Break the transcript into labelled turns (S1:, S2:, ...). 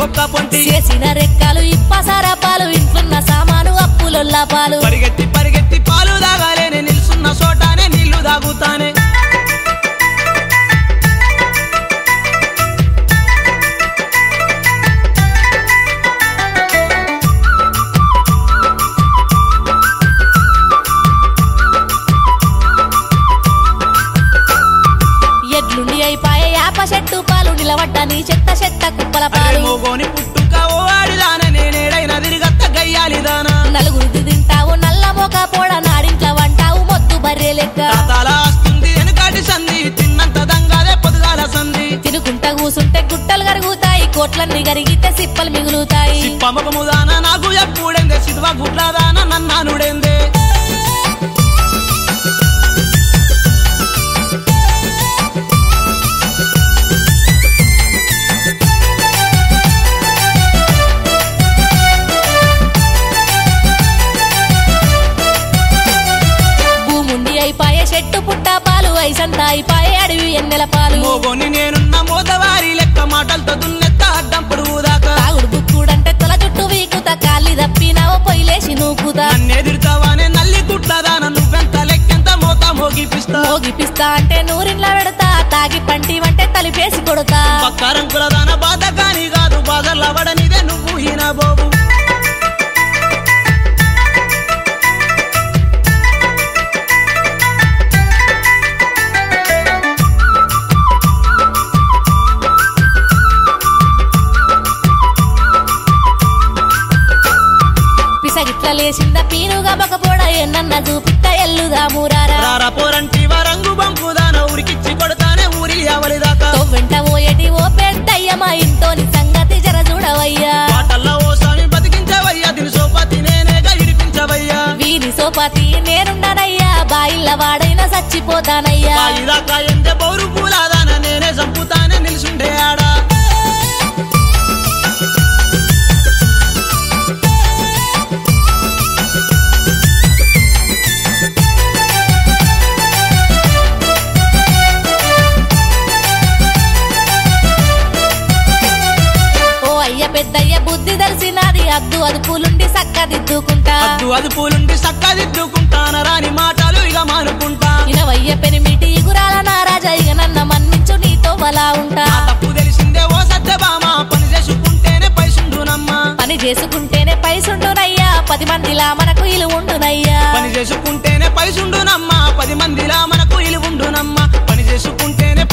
S1: కుక్క పొంటి
S2: చేసిన రెక్కలు ఇప్పసార పాలు ఇంట్లున్న సామాను అప్పులొల్ల పాలు
S1: పరిగెత్తి పరిగెత్తి పాలు తాగాలేనే నిల్సున్న చోటానే నీళ్లు తాగుతానే
S2: ఎడ్లుండి అయిపాయే యాప చెట్టు పాలు నిలబడ్డ నీ చెత్త చెత్త కుప్పల
S1: అరే
S2: పాలు
S1: మోగోని పుట్టుక ఓ ఆడిదాన నేనేడైన తిరిగత్త గయ్యాలిదానా
S2: నలుగురిది తింటావు నల్ల మొక పోడ నాడింట్ల వంటావు మొద్దు బర్రె లెక్క
S1: తాతాల వస్తుంది వెనుకాటి సంధి తిన్నంత దంగాదే పొదుగాల సంధి
S2: తినుకుంట కూసుంటే గుట్టలు కరుగుతాయి కోట్లన్నీ కరిగితే సిప్పలు మిగులుతాయి
S1: సిప్పమకముదాన నాకు ఎప్పుడేందే సిద్వ గుడ్లాదాన నన్నానుడేందే
S2: భూముండి అయిపాయే చెట్టు పుట్ట పాలు ఐసంత అయిపాయే అడవి ఎన్నెల పాలు
S1: మోగోని నేనున్న మోతవారి లెక్క మాటలతో దున్నెత్త అడ్డం పొడుగుదాకా
S2: తాగుడు బుక్కుడంటే తల చుట్టూ వీకుత కాలి తప్పినావో పొయ్యిలేసి నూకుతా
S1: నన్నెదిరితావానే నల్లి గుడ్లదాన నువ్వెంత లెక్కెంత మోత మోగిపిస్తా
S2: మోగిపిస్తా అంటే నూరిండ్ల పెడతా తాగి పంటివంటే తలిపేసి కొడతా
S1: పక్కరంకులదాన బాధ కాని కాదు బాధలవడనిదే నువ్వు హీన బాబు
S2: పిసగిట్ల లేచింద పీనుగా బకపోడ ఎన్నన్న చూపిత్త ఎల్లుగా మూరారా
S1: రారా పోరంటి వరంగు బంకుదాన ఉరికిచ్చి కొడతానే ఊరి అవలిదాకా
S2: వెంట ఓయటి ఓ పెద్దయ్య మా ఇంటోని సంగతి జర చూడవయ్యా
S1: పాటల్లో ఓ స్వామి బతికించవయ్యా దీని సోపతి నేనేగా ఇడిపించవయ్యా
S2: వీరి సోపతి నేనుండనయ్యా బాయిల్ల వాడైనా చచ్చిపోతానయ్యా
S1: బాయిదాకా ఎంతే పౌరు పూలాదాన నేనే చంపుతానే నిలుసుండే ఆడా
S2: ఓ అయ్య పెద్దయ్య బుద్ధి తెలిసినది అద్దు అదుపులుండి సక్కదిద్దుకుంటా
S1: అద్దు అదుపులుండి సక్కదిద్దుకుంటాన రాని మాటలు ఇక మానుకుంటా
S2: ఇనవయ్య పెనిమిటి గురాల నారాజా ఇక నన్న మన్నించు నీతో బలా ఉంటా
S1: నా తప్పు తెలిసిందే ఓ సత్యభామ పని చేసుకుంటేనే పైసుండునమ్మా
S2: పని చేసుకుంటేనే పైసుండునయ్యా పది మందిలా మనకు ఇలు ఉండునయ్యా
S1: పని చేసుకుంటేనే పైసుండునమ్మా పది మందిలా మనకు ఇలువుండునమ్మా పని చేసుకుంటేనే